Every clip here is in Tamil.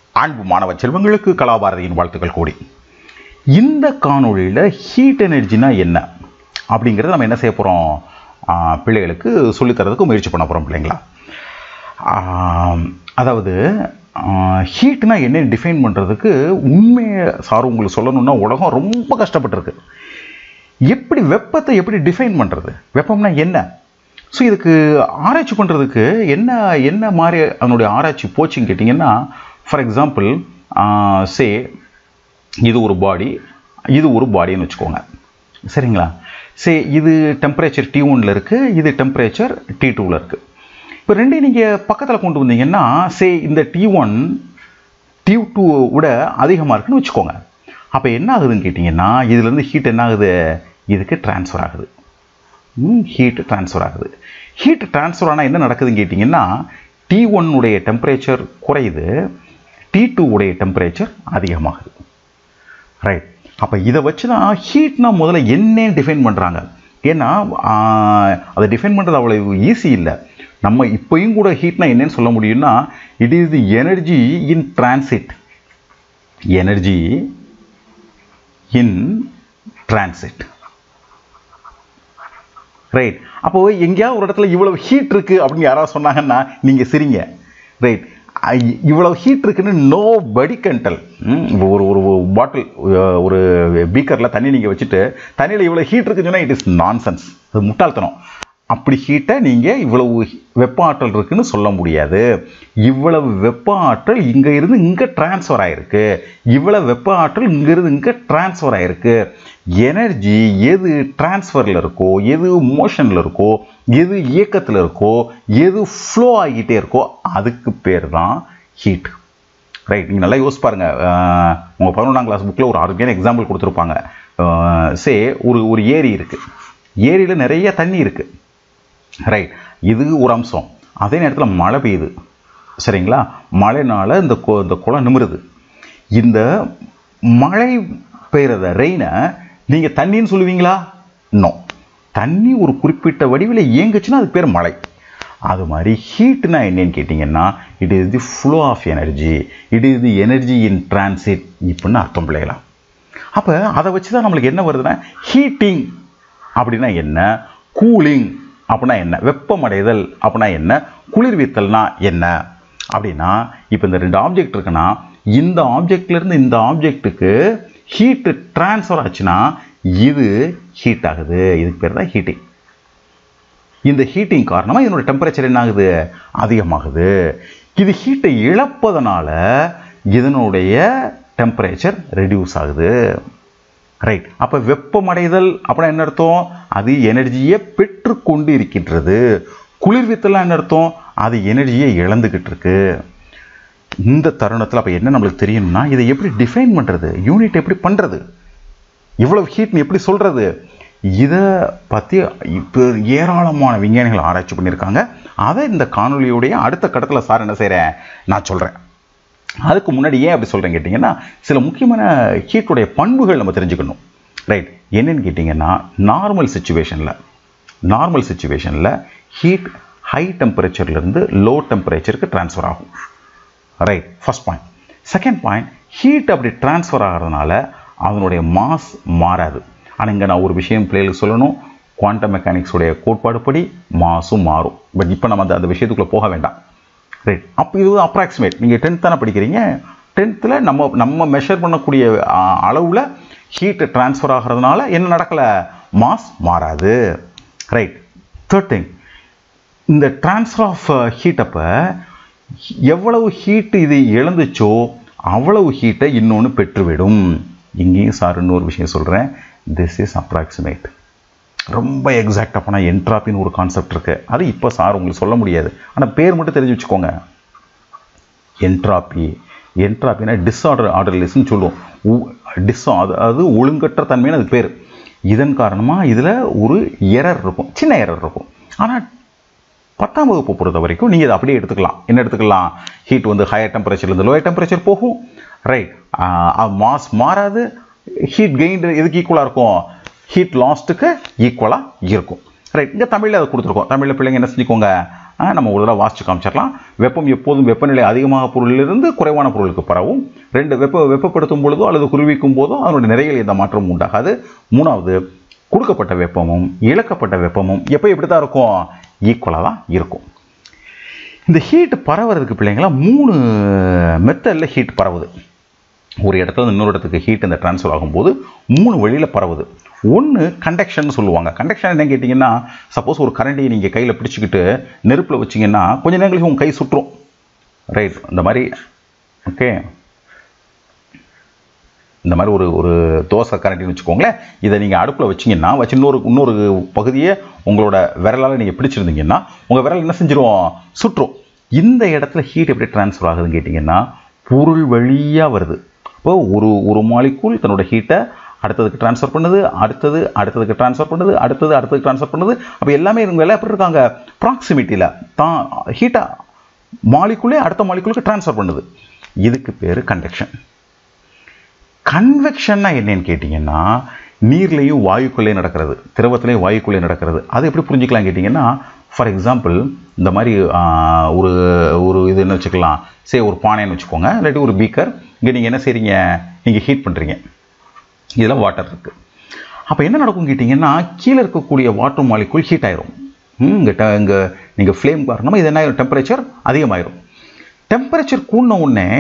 அன்பு மாணவ செல்வங்களுக்கு கலாபாரதியின் வாழ்த்துக்கள் கூடி இந்த காணொளியில் ஹீட் எனர்ஜினா என்ன அப்படிங்கிறத நம்ம என்ன செய்ய போகிறோம் பிள்ளைகளுக்கு சொல்லித்தரதுக்கு முயற்சி பண்ண போகிறோம் பிள்ளைங்களா ஆம், அதாவது ஹீட்னா என்ன டிஃபைன் பண்ணுறதுக்கு உண்மையை சார் உங்களுக்கு சொல்லணும்னா உலகம் ரொம்ப கஷ்டப்பட்டிருக்கு எப்படி வெப்பத்தை எப்படி டிஃபைன் பண்ணுறது வெப்பம்னா என்ன ஸோ இதுக்கு ஆராய்ச்சி பண்ணுறதுக்கு என்ன என்ன மாதிரி அதனுடைய ஆராய்ச்சி போச்சுன்னு கேட்டிங்கன்னா ஃபார் எக்ஸாம்பிள் சே இது ஒரு பாடி இது ஒரு பாடின்னு வச்சுக்கோங்க சரிங்களா சே இது டெம்பரேச்சர் டி ஒனில் இருக்குது இது டெம்பரேச்சர் டி டூவில் இருக்குது இப்போ ரெண்டையும் நீங்கள் பக்கத்தில் கொண்டு வந்தீங்கன்னா சே இந்த டி ஒன் டி டூ விட அதிகமாக இருக்குன்னு வச்சுக்கோங்க அப்போ என்ன ஆகுதுன்னு கேட்டிங்கன்னா இதுலேருந்து ஹீட் என்ன ஆகுது இதுக்கு ட்ரான்ஸ்ஃபர் ஆகுது ஹீட் ட்ரான்ஸ்ஃபர் ஆகுது ஹீட் ட்ரான்ஸ்ஃபர் ஆனால் என்ன நடக்குதுன்னு கேட்டிங்கன்னா டி உடைய டெம்பரேச்சர் குறையுது டி உடைய டெம்பரேச்சர் அதிகமாகுது ரைட் அப்போ இதை வச்சு தான் ஹீட்னா முதல்ல என்னன்னு டிஃபைன் பண்ணுறாங்க ஏன்னா ஆஹ், அதை டிஃபைன் பண்ணுறது அவ்வளோ ஈஸி இல்லை நம்ம இப்போயும் கூட ஹீட்னா என்னன்னு சொல்ல முடியும்னா it is the energy in transit energy in transit right அப்போ எங்கேயாவது ஒரு இடத்துல இவ்வளவு ஹீட் இருக்கு அப்படின்னு யாராவது சொன்னாங்கன்னா நீங்க சிரிங்க ரைட் இவ்வளவு ஹீட் இருக்குன்னு நோ படி கண்டல் ஒரு ஒரு பாட்டில் ஒரு பீக்கரில் தண்ணி நீங்கள் வச்சுட்டு தண்ணியில் இவ்வளோ ஹீட் இருக்குன்னு சொன்னால் இட் இஸ் நான்சென்ஸ் அது முட்டாள்தனம் அப்படி ஹீட்டை நீங்கள் இவ்வளவு வெப்ப ஆற்றல் இருக்குன்னு சொல்ல முடியாது இவ்வளவு வெப்ப ஆற்றல் இங்கே இருந்து இங்கே டிரான்ஸ்ஃபர் ஆயிருக்கு இவ்வளவு வெப்ப ஆற்றல் இங்கிருந்து இங்கே டிரான்ஸ்ஃபர் ஆயிருக்கு எனர்ஜி எது டிரான்ஸ்ஃபரில் இருக்கோ எது மோஷனில் இருக்கோ எது இயக்கத்தில் இருக்கோ எது ஃப்ளோ ஆகிட்டே இருக்கோ அதுக்கு பேர் தான் ஹீட் ரைட் நீங்கள் நல்லா யோசிச்சு பாருங்க அஹ், உங்க பதினொன்றாம் கிளாஸ் புக்கில் ஒரு அருமையான எக்ஸாம்பிள் கொடுத்துருப்பாங்க சே ஒரு ஒரு ஏரி இருக்குது ஏரியில் நிறைய தண்ணி இருக்குது ரைட் இது ஒரு அம்சம் அதே நேரத்தில் மழை பெய்யுது சரிங்களா மழைனால இந்த கொ- இந்த குளம் நிமிருது இந்த மழை பெய்கிறத ரெயினை நீங்கள் தண்ணின்னு சொல்லுவீங்களா நோ தண்ணி ஒரு குறிப்பிட்ட வடிவில் இயங்குச்சுன்னா அது பேர் மழை அது மாதிரி ஹீட்னா என்னன்னு கேட்டிங்கன்னா it is the flow of energy it is the energy in transit இப்படின்னு அர்த்தம் பிள்ளைகளா அப்போ அதை வச்சு தான் நம்மளுக்கு என்ன வருதுன்னா ஹீட்டிங் அப்படின்னா என்ன கூலிங் அப்படின்னா என்ன வெப்பமடைதல் அப்படின்னா என்ன குளிர்வித்தல்னா என்ன அப்படின்னா இப்போ இந்த ரெண்டு ஆப்ஜெக்ட் இருக்குன்னா இந்த ஆப்ஜெக்ட்லேருந்து இந்த ஆப்ஜெக்ட்டுக்கு ஹீட்டு ட்ரான்ஸ்ஃபர் ஆச்சுன்னா இது ஹீட் ஆகுது இதுக்கு பேர் தான் ஹீட்டிங் இந்த ஹீட்டிங் காரணமாக இதனோட டெம்பரேச்சர் என்ன ஆகுது அதிகமாகுது இது ஹீட்டை இழப்பதனால இதனுடைய டெம்பரேச்சர் ரெடியூஸ் ஆகுது ரைட் அப்போ வெப்பமடைதல் அப்படின்னா என்ன அர்த்தம் அது எனர்ஜியை பெற்றுக்கொண்டு இருக்கின்றது குளிர்வித்தலாம் என்ன அர்த்தம் அது எனர்ஜியை இழந்துக்கிட்டு இருக்கு இந்த தருணத்தில் அப்போ என்ன நம்மளுக்கு தெரியணும்னா இதை எப்படி டிஃபைன் பண்ணுறது யூனிட் எப்படி பண்ணுறது இவ்வளவு ஹீட்னு எப்படி சொல்கிறது இதை பற்றி இப்போ ஏராளமான விஞ்ஞானிகள் ஆராய்ச்சி பண்ணியிருக்காங்க அதை இந்த காணொளியுடைய அடுத்த கட்டத்தில் சார் என்ன செய்கிறேன் நான் சொல்கிறேன் அதுக்கு முன்னாடி ஏன் அப்படி சொல்கிறேன் கேட்டிங்கன்னா சில முக்கியமான ஹீட்டுடைய பண்புகள் நம்ம தெரிஞ்சுக்கணும் ரைட் என்னன்னு கேட்டிங்கன்னா நார்மல் சுச்சுவேஷனில் நார்மல் சுச்சுவேஷனில் ஹீட் ஹை டெம்பரேச்சர்லேருந்து லோ டெம்பரேச்சருக்கு ட்ரான்ஸ்ஃபர் ஆகும் right first point second point heat அப்படி ட்ரான்ஸ்ஃபர் ஆகிறதுனால அதனுடைய மாஸ் மாறாது ஆனால் இங்கே நான் ஒரு விஷயம் பிள்ளைகளுக்கு சொல்லணும் குவாண்டம் மெக்கானிக்ஸுடைய கோட்பாடு படி மாஸும் மாறும் பட் இப்போ நம்ம அந்த அந்த விஷயத்துக்குள்ளே போக வேண்டாம் ரைட் அப்போ இது வந்து அப்ராக்சிமேட் நீங்கள் டென்த் தானே படிக்கிறீங்க டென்த்தில் நம்ம நம்ம மெஷர் பண்ணக்கூடிய அளவில் ஹீட்டு ட்ரான்ஸ்ஃபர் ஆகிறதுனால என்ன நடக்கலை மாஸ் மாறாது ரைட் தேர்ட் திங் இந்த ட்ரான்ஸ்ஃபர் ஆஃப் ஹீட் அப்போ எவ்வளவு ஹீட் இது இழந்துச்சோ அவ்வளவு ஹீட்டை இன்னொன்று பெற்றுவிடும் இங்கேயும் சார் இன்னொரு விஷயம் சொல்கிறேன் திஸ் இஸ் அப்ராக்சிமேட் ரொம்ப எக்ஸாக்டாக போனால் என்ட்ராப்பின்னு ஒரு கான்செப்ட் இருக்குது அது இப்போ சார் உங்களுக்கு சொல்ல முடியாது ஆனால் பேர் மட்டும் தெரிஞ்சு வச்சுக்கோங்க என்ட்ராப்பி என்ட்ராப்பினா டிஸ்ஆர்டர் ஆர்டர்லெஸ்ன்னு சொல்லுவோம் டிஸ் அதாவது ஒழுங்கற்ற தன்மைன்னு அது பேர் இதன் காரணமாக இதில் ஒரு எரர் இருக்கும் சின்ன எரர் இருக்கும் ஆனால் பத்தாம் வகுப்பு பொறுத்த வரைக்கும் நீங்கள் இதை அப்படியே எடுத்துக்கலாம் என்ன எடுத்துக்கலாம் ஹீட் வந்து ஹையர் டெம்பரேச்சர்லேருந்து லோயர் டெம்பரேச்சர் போகும் ரைட் மாஸ் மாறாது ஹீட் கெயின் எதுக்கு ஈக்குவலாக இருக்கும் ஹீட் லாஸ்ட்டுக்கு ஈக்குவலாக இருக்கும் ரைட் இங்கே தமிழில் அதை கொடுத்துருக்கோம் தமிழில் பிள்ளைங்க என்ன செஞ்சுக்கோங்க ஆ, நம்ம ஒரு தடவை வாசிச்சு காமிச்சிடலாம் வெப்பம் எப்போதும் வெப்பநிலை அதிகமாக பொருளிலிருந்து குறைவான பொருளுக்கு பரவும் ரெண்டு வெப்ப வெப்பப்படுத்தும் பொழுதோ அல்லது குளிர்விக்கும் போதோ அதனுடைய நிறையில் எந்த மாற்றமும் உண்டாகாது மூணாவது கொடுக்கப்பட்ட வெப்பமும் இழக்கப்பட்ட வெப்பமும் எப்போ எப்படி தான் இருக்கும் ஈக்குவலாக தான் இருக்கும் இந்த ஹீட் பரவுறதுக்கு பிள்ளைங்களா மூணு மெத்தடில் ஹீட் பரவுது ஒரு இடத்துல இருந்து இன்னொரு இடத்துக்கு ஹீட் இந்த ட்ரான்ஸ்ஃபர் ஆகும்போது மூணு வழியில் பரவுது ஒன்று கண்டக்ஷன் சொல்லுவாங்க கண்டக்ஷன் என்ன கேட்டிங்கன்னா சப்போஸ் ஒரு கரண்டியை நீங்கள் கையில் பிடிச்சிக்கிட்டு நெருப்பில் வச்சிங்கன்னா கொஞ்ச நேரங்களுக்கு உங்கள் கை சுற்றும் ரைட் இந்த மாதிரி ஓகே இந்த மாதிரி ஒரு ஒரு தோசை கரண்டின்னு வச்சுக்கோங்களேன் இதை நீங்கள் அடுப்பில் வச்சிங்கன்னா வச்சு இன்னொரு இன்னொரு பகுதியை உங்களோட விரலால் நீங்கள் பிடிச்சிருந்தீங்கன்னா உங்கள் விரல் என்ன செஞ்சிரும் சுற்றும் இந்த இடத்துல ஹீட் எப்படி ட்ரான்ஸ்ஃபர் ஆகுதுன்னு கேட்டிங்கன்னா பொருள் வழியாக வருது அப்போ ஒரு ஒரு மாலிக்கூல் தன்னோட ஹீட்டை அடுத்ததுக்கு ட்ரான்ஸ்ஃபர் பண்ணுது அடுத்தது அடுத்ததுக்கு ட்ரான்ஸ்ஃபர் பண்ணுது அடுத்தது அடுத்ததுக்கு ட்ரான்ஸ்ஃபர் பண்ணுது அப்போ எல்லாமே இவங்க எல்லாம் எப்படி இருக்காங்க ப்ராக்சிமிட்டியில் தான் ஹீட்டை மாலிக்குள்ளே அடுத்த மாலிக்குளுக்கு ட்ரான்ஸ்ஃபர் பண்ணுது இதுக்கு பேர் கண்டக்ஷன் கன்வெக்ஷன்னா என்னன்னு கேட்டிங்கன்னா நீர்லேயும் வாயுக்குள்ளே நடக்கிறது திரவத்துலேயும் வாயுக்குள்ளே நடக்கிறது அது எப்படி புரிஞ்சுக்கலாம் கேட்டிங்கன்னா ஃபார் எக்ஸாம்பிள் இந்த மாதிரி ஆ, ஒரு ஒரு இது என்ன வச்சுக்கலாம் சே ஒரு பானைன்னு வச்சுக்கோங்க இல்லாட்டி ஒரு பீக்கர் இங்கே நீங்கள் என்ன செய்றீங்க நீங்கள் ஹீட் பண்ணுறீங்க இதில் வாட்டர் இருக்குது அப்போ என்ன நடக்கும் கேட்டிங்கன்னா கீழே இருக்கக்கூடிய வாட்டர் மாலிக்குள் ஹீட் ஆயிரும் இங்கே ட இங்கே நீங்கள் ஃப்ளேம் காரணமாக இது என்ன ஆயிரும் டெம்பரேச்சர் அதிகமாயிரும் டெம்பரேச்சர் கூடின உடனே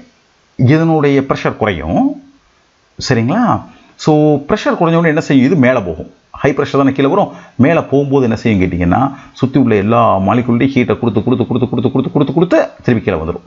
இதனுடைய ப்ரெஷர் குறையும் சரிங்களா ஸோ ப்ரெஷர் குறைஞ்ச உடனே என்ன செய்யும் இது மேலே போகும் ஹை ப்ரெஷர் தானே கீழே வரும் மேலே போகும்போது என்ன செய்யும் கேட்டிங்கன்னா சுற்றி உள்ள எல்லா மாலிகுல்லையும் ஹீட்டை கொடுத்து கொடுத்து கொடுத்து கொடுத்து கொடுத்து கொடுத்து கொடுத்து திருப்பி கீழே வந்துடும்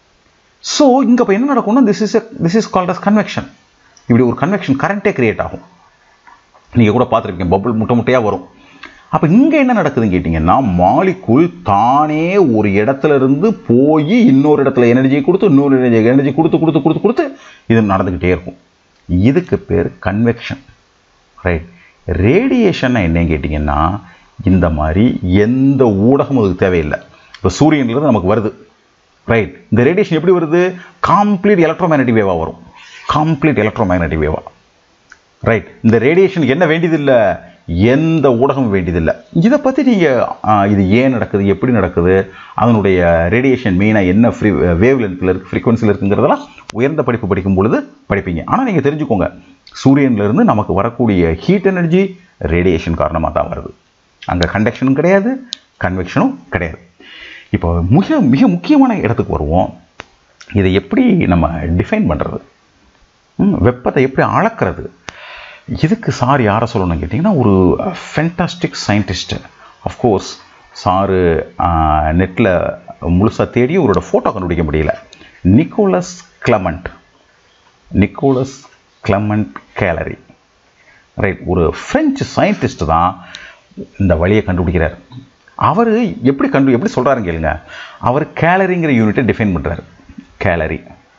ஸோ இங்கே இப்போ என்ன நடக்கும்னா this is this is called as convection இப்படி ஒரு கன்வெக்ஷன் கரண்ட்டே கிரியேட் ஆகும் நீங்கள் கூட பார்த்துருப்பீங்க பபுள் முட்டை முட்டையாக வரும் அப்போ இங்கே என்ன நடக்குதுன்னு கேட்டிங்கன்னா மாலிகுல் தானே ஒரு இடத்துல இருந்து போய் இன்னொரு இடத்துல எனர்ஜியை கொடுத்து இன்னொரு எனர்ஜி எனர்ஜி கொடுத்து கொடுத்து கொடுத்து கொடுத்து இது நடந்துக்கிட்டே இருக்கும் இதுக்கு பேர் கன்வெக்ஷன் ரைட் ரேடியேஷன் என்னன்னு கேட்டிங்கன்னா இந்த மாதிரி எந்த ஊடகமும் அதுக்கு தேவையில்லை இப்போ சூரியன்லேருந்து நமக்கு வருது ரைட் இந்த ரேடியேஷன் எப்படி வருது காம்ப்ளீட் எலக்ட்ரோ மேக்னட்டிக் வேவாக வரும் காம்ப்ளீட் எலக்ட்ரோ மேக்னட்டிக் வேவாக ரைட் இந்த ரேடியேஷனுக்கு என்ன வேண்டியதில்லை எந்த ஊடகமும் வேண்டியதில்லை இதை பற்றி நீங்கள் இது ஏன் நடக்குது எப்படி நடக்குது அதனுடைய ரேடியேஷன் மெயினாக என்ன ஃப்ரீ வேவ் லென்த்தில் இருக்குது ஃப்ரீக்வன்சியில் இருக்குங்கிறதெல்லாம் உயர்ந்த படிப்பு படிக்கும் பொழுது படிப்பீங்க ஆனால் நீங்கள் தெரிஞ்சுக்கோங்க சூரியன்லேருந்து நமக்கு வரக்கூடிய ஹீட் எனர்ஜி ரேடியேஷன் காரணமாக தான் வருது அங்கே கண்டக்ஷனும் கிடையாது கன்வெக்ஷனும் கிடையாது இப்போ மிக மிக முக்கியமான இடத்துக்கு வருவோம் இதை எப்படி நம்ம டிஃபைன் பண்ணுறது வெப்பத்தை எப்படி அளக்கிறது இதுக்கு சார் யாரை சொல்லணும்னு கேட்டிங்கன்னா ஒரு ஃபென்டாஸ்டிக் சயின்டிஸ்ட் அஃப்கோர்ஸ் சாரு நெட்டில் முழுசாக தேடி அவரோட ஃபோட்டோ கண்டுபிடிக்க முடியல Nicholas Clement Nicholas Clement calorie right ஒரு ஃப்ரெஞ்சு சயின்டிஸ்ட் தான் இந்த வழியை கண்டுபிடிக்கிறார் அவர் எப்படி கண்டு எப்படி சொல்கிறாருன்னு கேளுங்க அவர் கேலரிங்கிற யூனிட்டை டிஃபைன் பண்ணுறாரு கேலரி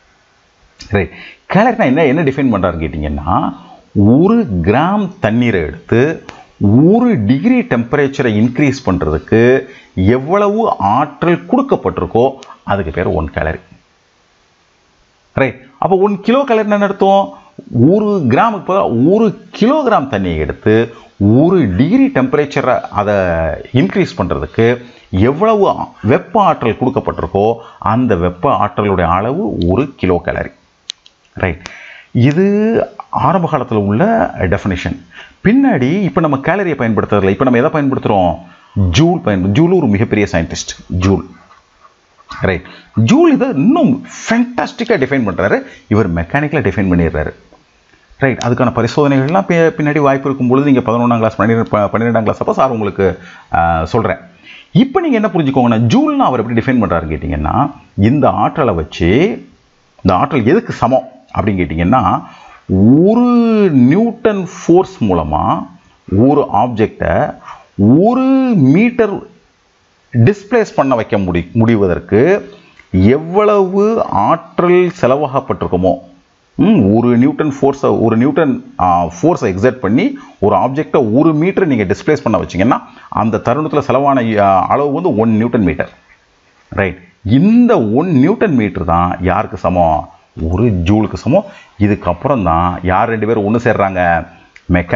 ரைட் கேலரினா என்ன என்ன டிஃபைன் பண்ணுறாருன்னு கேட்டிங்கன்னா ஒரு கிராம் தண்ணீரை எடுத்து ஒரு டிகிரி டெம்பரேச்சரை இன்க்ரீஸ் பண்ணுறதுக்கு எவ்வளவு ஆற்றல் கொடுக்கப்பட்டிருக்கோ அதுக்கு பேர் ஒன் கேலரி ரைட் அப்போ ஒன் கிலோ கேலரி என்ன அர்த்தம் ஒரு கிராமுக்கு பதிலா ஒரு கிலோகிராம் தண்ணியை எடுத்து ஒரு டிகிரி டெம்பரேச்சரை அதை இன்க்ரீஸ் பண்ணுறதுக்கு எவ்வளவு வெப்ப ஆற்றல் கொடுக்கப்பட்டிருக்கோ அந்த வெப்ப ஆற்றலுடைய அளவு ஒரு கிலோ கேலரி ரைட் இது ஆரம்ப காலத்தில் உள்ள டெஃபினிஷன் பின்னாடி இப்போ நம்ம கேலரியை பயன்படுத்துறதில்ல இப்போ நம்ம எதை பயன்படுத்துகிறோம் ஜூல் பயன் ஜூல் ஒரு மிகப்பெரிய சயின்டிஸ்ட் ஜூல் ரைட் ஜூல் இதை இன்னும் ஃபேண்டாஸ்டிக்காக டிஃபைன் பண்ணுறாரு இவர் மெக்கானிக்கலாக டிஃபைன் பண்ணிடுறாரு ரைட் அதுக்கான பரிசோதனைகள்லாம் பி- பின்னாடி வாய்ப்பு இருக்கும் பொழுது நீங்கள் பதினொன்றாம் கிளாஸ் பன்னிரெண்டு ப- பன்னிரெண்டாம் கிளாஸ் அப்போ சார் உங்களுக்கு சொல்கிறேன் இப்போ நீங்கள் என்ன புரிஞ்சுக்கோங்கன்னா ஜூல்னா அவர் எப்படி டிஃபைன் பண்ணுறாரு கேட்டிங்கன்னா இந்த ஆற்றலை வச்சு இந்த ஆற்றல் எதுக்கு சமம் அப்படின்னு கேட்டிங்கன்னா ஒரு நியூட்டன் ஃபோர்ஸ் மூலமாக ஒரு ஆப்ஜெக்டை ஒரு மீட்டர் டிஸ்பிளேஸ் பண்ண வைக்க முடி முடிவதற்கு எவ்வளவு ஆற்றல் செலவாகப்பட்டிருக்குமோ ம், ஒரு நியூட்டன் ஃபோர்ஸை ஒரு நியூட்டன் ஃபோர்ஸை எக்ஸர்ட் பண்ணி ஒரு ஆப்ஜெக்டை ஒரு மீட்டர் நீங்கள் டிஸ்பிளேஸ் பண்ண வச்சீங்கன்னா அந்த தருணத்தில் செலவான ஆ, அளவு வந்து ஒன் நியூட்டன் மீட்டர் ரைட் இந்த ஒன் நியூட்டன் மீட்டர் தான் யாருக்கு சமம் ஒரு ஜூலுக்கு சமம் இதுக்கப்புறம் தான் யார் ரெண்டு பேரும் ஒன்று சேர்றாங்க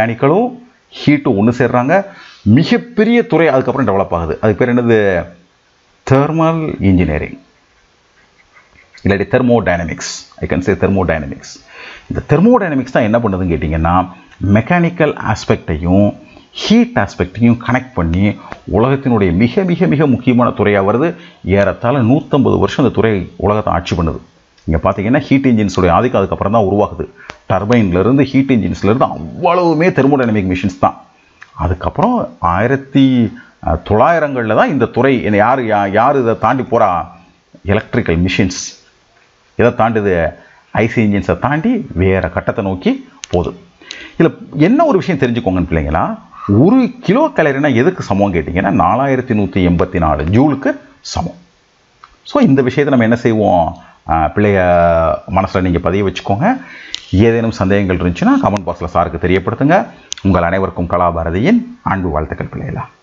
மெக்கானிக்கலும் ஹீட்டும் ஒன்று சேர்றாங்க மிகப்பெரிய துறை அதுக்கப்புறம் டெவலப் ஆகுது அதுக்கு பேர் என்னது தெர்மல் இன்ஜினியரிங் இல்லாட்டி thermodynamics I can say thermodynamics இந்த தெர்மோடைனமிக்ஸ் தான் என்ன பண்ணுதுன்னு கேட்டிங்கன்னா மெக்கானிக்கல் ஆஸ்பெக்டையும் ஹீட் ஆஸ்பெக்டையும் கனெக்ட் பண்ணி உலகத்தினுடைய மிக மிக மிக முக்கியமான துறையாக வருது ஏறத்தாழ நூற்றம்பது வருஷம் இந்த துறை உலகத்தை ஆட்சி பண்ணுது இங்கே பார்த்தீங்கன்னா ஹீட் இன்ஜின்ஸுடைய ஆதிக்கம் அதுக்கப்புறம் தான் உருவாகுது டர்பைன்லேருந்து ஹீட் இன்ஜின்ஸ்லேருந்து அவ்வளவுமே தெர்மோடைனமிக் மிஷின்ஸ் தான் அதுக்கப்புறம் ஆயிரத்தி அஹ், தொள்ளாயிரங்களில் தான் இந்த துறை என்னை யார் யா- யார் இதை தாண்டி போகிறா எலக்ட்ரிக்கல் மிஷின்ஸ் இதை தாண்டுது ஐசி இன்ஜின்ஸை தாண்டி வேறு கட்டத்தை நோக்கி போகுது இதில் என்ன ஒரு விஷயம் தெரிஞ்சுக்கோங்கன்னு பிள்ளைங்களா ஒரு கிலோ கலரினா எதுக்கு சமம் கேட்டிங்கன்னா நாலாயிரத்தி நூற்றி எண்பத்தி நாலு ஜூலுக்கு சமம் ஸோ இந்த விஷயத்தை நம்ம என்ன செய்வோம் ஆஹ், பிள்ளைய மனசில் நீங்கள் பதிய வச்சுக்கோங்க ஏதேனும் சந்தேகங்கள் இருந்துச்சுன்னா கமெண்ட் பாக்ஸில் சாருக்கு தெரியப்படுத்துங்க உங்கள் அனைவருக்கும் கலாபாரதியின் அன்பு வாழ்த்துக்கள் பிள்ளைகளா